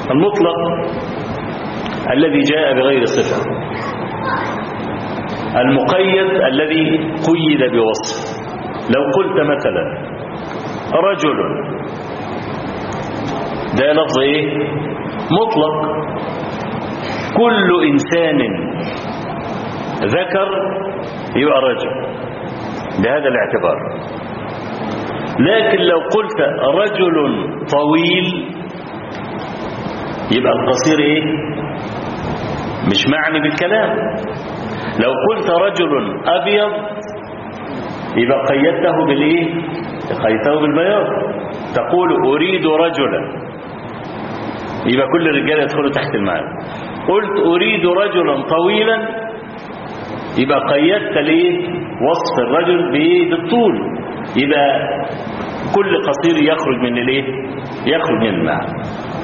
المطلق الذي جاء بغير صفة المقيد الذي قيد بوصف لو قلت مثلا رجل ده لفظ ايه مطلق كل انسان ذكر يبقى رجل بهذا الاعتبار لكن لو قلت رجل طويل يبقى القصير ايه مش معني بالكلام لو قلت رجل ابيض يبقى قيدته بالايه قيدته بالبياض تقول اريد رجلا يبقى كل الرجال يدخلوا تحت المعنى قلت اريد رجلا طويلا يبقى قيدت ليه وصف الرجل بايه بالطول يبقى كل قصير يخرج من الايه يخرج من المعنى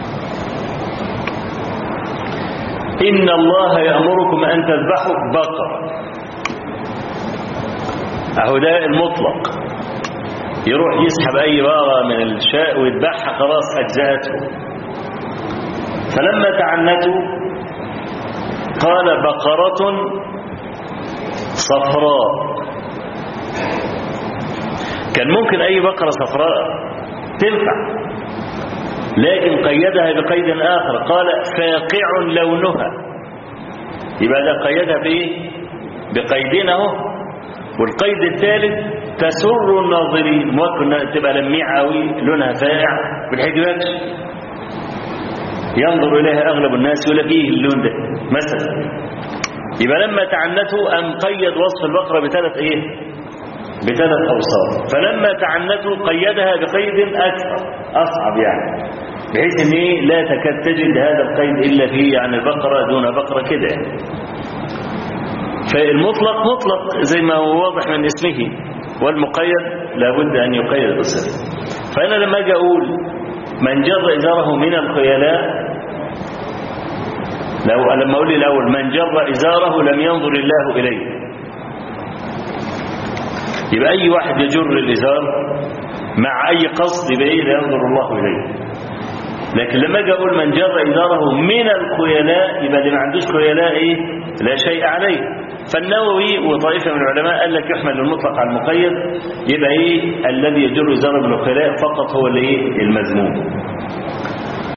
إن الله يأمركم أن تذبحوا بقر أهو ده المطلق يروح يسحب أي بقرة من الشاء ويذبحها خلاص أجزاته فلما تعنتوا قال بقرة صفراء كان ممكن أي بقرة صفراء تنفع لكن قيدها بقيد آخر قال فاقع لونها يبقى ده قيدها بإيه بقيدين اهو والقيد الثالث تسر الناظرين ممكن تبقى لميعة قوي لونها فاقع بالحجبات ينظر إليها أغلب الناس يقول لك إيه اللون ده مثلا يبقى لما تعنته أم قيد وصف البقرة بثلاث إيه بثلاث أوصاف فلما تعنته قيدها بقيد أكثر أصعب يعني بحيث ان ايه لا تكاد تجد هذا القيد الا في يعني بقره دون بقره كده يعني. فالمطلق مطلق زي ما هو واضح من اسمه والمقيد لابد ان يقيد بصفه فانا لما اجي اقول من جر ازاره من الخيلاء لو لما اقول الاول من جر ازاره لم ينظر الله اليه يبقى اي واحد يجر الازار مع اي قصد يبقى ايه لا ينظر الله اليه لكن لما اجي اقول من جر ازاره من الخيلاء يبقى اللي ما عندوش خيلاء ايه لا شيء عليه فالنووي وطائفه من العلماء قال لك يحمل المطلق على المقيد يبقى ايه الذي يجر ازاره من الخيلاء فقط هو اللي ايه المذموم